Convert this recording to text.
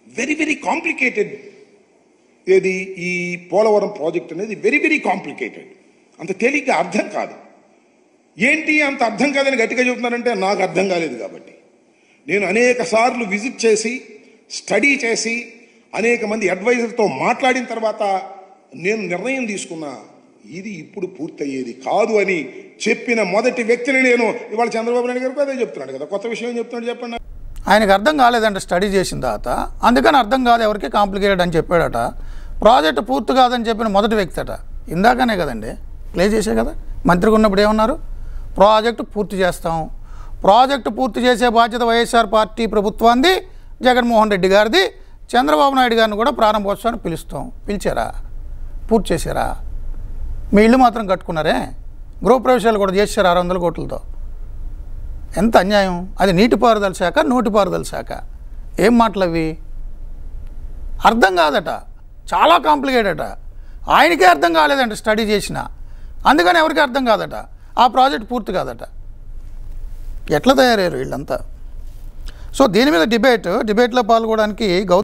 very very complicated ఏది ఈ Polavaram project అనేది వెరీ వెరీ కాంప్లికేటెడ్ అంత తేలిగ్గా అర్థం కాదు ఏంటి అంత అర్థం కాదని గట్టిగా చెబుతున్నారంటే నాకు అర్థం కాలేదు కాబట్టి నేను అనేక సార్లు విజిట్ చేసి స్టడీ చేసి అనేక మంది అడ్వైజర్తో మాట్లాడిన తర్వాత నేను నిర్ణయం తీసుకున్నా ఇది ఇప్పుడు పూర్తయ్యేది కాదు అని చెప్పిన మొదటి వ్యక్తిని నేను ఇవాళ చంద్రబాబు నాయుడు గారికి అదే చెప్తున్నాడు కదా కొత్త విషయం ఏం చెప్తున్నాడు చెప్పండి ఆయనకు అర్థం కాలేదంట స్టడీ చేసిన తర్వాత అందుకని అర్థం కాదు ఎవరికి కాంప్లికేటెడ్ అని చెప్పాడట ప్రాజెక్ట్ పూర్తి కాదని చెప్పిన మొదటి వ్యక్తి అట ఇందాకనే కదండి ప్లే చేసే కదా మంత్రిగా ఉన్నప్పుడు ఏమన్నారు ప్రాజెక్టు పూర్తి చేస్తాం ప్రాజెక్టు పూర్తి చేసే బాధ్యత వైఎస్ఆర్ పార్టీ ప్రభుత్వాన్ని జగన్మోహన్ రెడ్డి గారిది చంద్రబాబు నాయుడు గారిని కూడా ప్రారంభోత్సవాన్ని పిలుస్తాం పిలిచారా పూర్తి చేశారా మీ ఇల్లు మాత్రం కట్టుకున్నారే గృహప్రవేశాలు కూడా చేశారు ఆరు వందల కోట్లతో ఎంత అన్యాయం అది నీటిపారుదల శాఖ నోటిపారుదల శాఖ ఏం మాటలు అవి అర్థం కాదట చాలా కాంప్లికేటెడ్ ఆయనకే అర్థం కాలేదంట స్టడీ చేసిన అందుకని ఎవరికి అర్థం కాదట ఆ ప్రాజెక్ట్ పూర్తి కాదట ఎట్లా తయారయ్యారు వీళ్ళంతా సో దీని మీద డిబేట్ డిబేట్లో పాల్గొనడానికి గౌతమ్